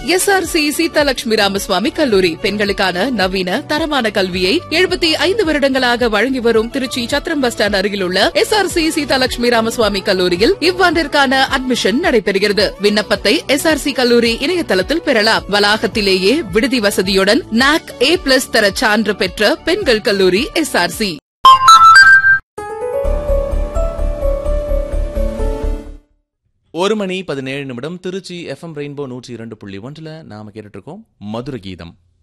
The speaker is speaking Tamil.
எஸ்ஆர்சி சீதாலட்சுமி ராமசுவாமி கல்லூரி பெண்களுக்கான நவீன தரமான கல்வியை எழுபத்தி ஐந்து வருடங்களாக வழங்கி வரும் திருச்சி சத்திரம் பஸ் ஸ்டாண்ட் அருகிலுள்ள எஸ்ஆர்சி சீதாலட்சுமி ராமசுவாமி கல்லூரியில் இவ்வாண்டிற்கான அட்மிஷன் நடைபெறுகிறது விண்ணப்பத்தை எஸ்ஆர்சி கல்லூரி இணையதளத்தில் பெறலாம் வளாகத்திலேயே விடுதி வசதியுடன் நாக் ஏ பிளஸ் தர சான்று பெற்ற பெண்கள் கல்லூரி எஸ்ஆர்சி ஒரு மணி பதினேழு நிமிடம் திருச்சி எஃப்எம் ரெயின்போ நூற்றி இரண்டு புள்ளி ஒன்றில் நாம கேட்டுட்டு இருக்கோம் மதுர கீதம்